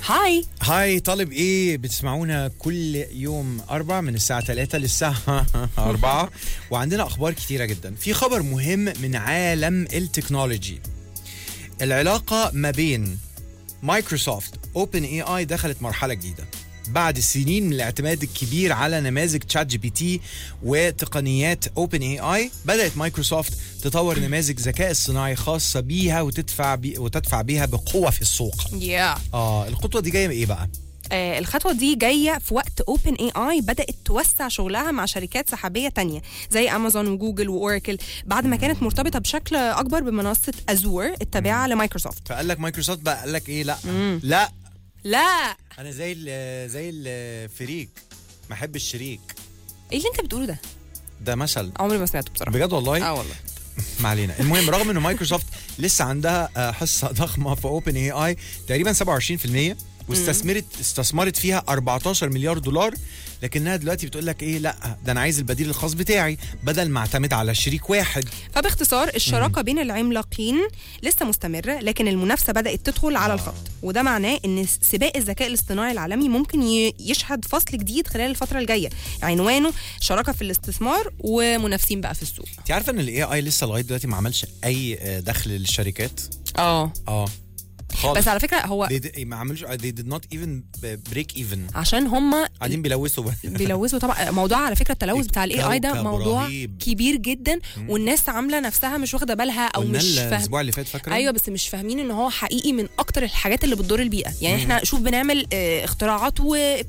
هاي هاي طالب ايه بتسمعونا كل يوم أربع من الساعة 3 للساعة 4 وعندنا أخبار كتيرة جدا في خبر مهم من عالم التكنولوجي العلاقة ما بين مايكروسوفت اوبن اي اي دخلت مرحلة جديدة بعد سنين من الاعتماد الكبير على نماذج تشات جي بي تي وتقنيات اوبن اي اي بدات مايكروسوفت تطور نماذج ذكاء اصطناعي خاصه بيها وتدفع بي وتدفع بيها بقوه في السوق يا اه الخطوه دي جايه من ايه بقى آه الخطوة دي جاية في وقت اوبن اي اي بدأت توسع شغلها مع شركات سحابية تانية زي امازون وجوجل واوراكل بعد ما كانت مرتبطة بشكل اكبر بمنصة ازور التابعة لمايكروسوفت فقال لك مايكروسوفت بقى قال لك ايه لا لا لا انا زي ال زي الفريق ما احب الشريك ايه اللي انت بتقوله ده ده مثل عمري ما سمعته بصراحة بجد والله اه والله ما علينا المهم رغم ان مايكروسوفت لسه عندها آه، حصه ضخمه في اوبن اي اي تقريبا 27% واستثمرت استثمرت فيها 14 مليار دولار لكنها دلوقتي بتقول لك ايه لا ده انا عايز البديل الخاص بتاعي بدل ما اعتمد على شريك واحد فباختصار الشراكه بين العملاقين لسه مستمره لكن المنافسه بدات تدخل على الخط وده معناه ان سباق الذكاء الاصطناعي العالمي ممكن ي- يشهد فصل جديد خلال الفتره الجايه عنوانه شراكه في الاستثمار ومنافسين بقى في السوق انت عارفه ان الاي اي لسه لغايه دلوقتي ما عملش اي آه، دخل للشركات اه اه خالص بس على فكره هو they did, ما عملوش they did not even break even عشان هم قاعدين بيلوثوا بس بيلوثوا طبعا موضوع على فكره التلوث بتاع الاي اي ده كوكب موضوع رهيب. كبير جدا والناس عامله نفسها مش واخده بالها او قلنا مش فاهمه الاسبوع اللي فات فاكره ايوه بس مش فاهمين ان هو حقيقي من اكتر الحاجات اللي بتضر البيئه يعني احنا شوف بنعمل اه، اختراعات و